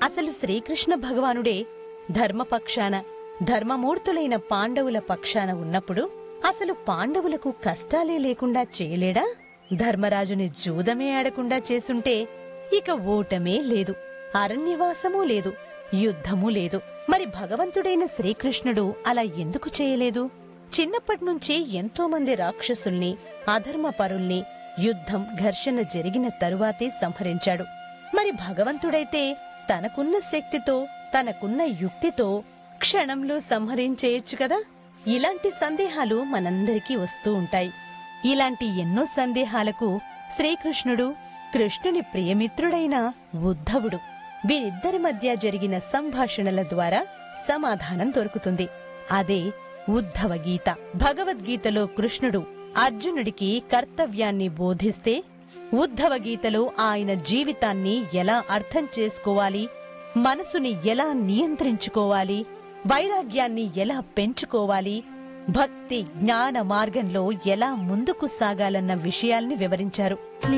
అసలు శ్రీకృష్ణ భగవానుడే ధర్మపక్షాన ధర్మమూర్తులైన పాండవుల పక్షాన ఉన్నప్పుడు అసలు పాండవులకు కష్టాలే లేకుండా చేయలేడా ధర్మరాజుని జూదమే ఆడకుండా చేసుంటే ఇక ఓటమే లేదు అరణ్యవాసమూ లేదు యుద్ధమూ లేదు మరి భగవంతుడైన శ్రీకృష్ణుడు అలా ఎందుకు చేయలేదు చిన్నప్పటినుంచే ఎంతో మంది రాక్షసుల్ని అధర్మపరుల్ని యుద్ధం ఘర్షణ జరిగిన తరువాతే సంహరించాడు మరి భగవంతుడైతే తనకున్న శక్తితో తనకున్న యుక్తితో క్షణంలో సంహరించేయొచ్చు కదా ఇలాంటి సందేహాలు మనందరికీ వస్తూ ఉంటాయి ఇలాంటి ఎన్నో సందేహాలకు శ్రీకృష్ణుడు కృష్ణుని ప్రియమిత్రుడైన ఉద్ధవుడు వీరిద్దరి మధ్య జరిగిన సంభాషణల ద్వారా సమాధానం దొరుకుతుంది అదే ఉద్ధవ గీత భగవద్గీతలో కృష్ణుడు అర్జునుడికి కర్తవ్యాన్ని బోధిస్తే ఉద్ధవ గీతలో ఆయన జీవితాన్ని ఎలా అర్థం చేసుకోవాలి మనసుని ఎలా నియంత్రించుకోవాలి వైరాగ్యాన్ని ఎలా పెంచుకోవాలి భక్తి జ్ఞాన మార్గంలో ఎలా ముందుకు సాగాలన్న విషయాల్ని వివరించారు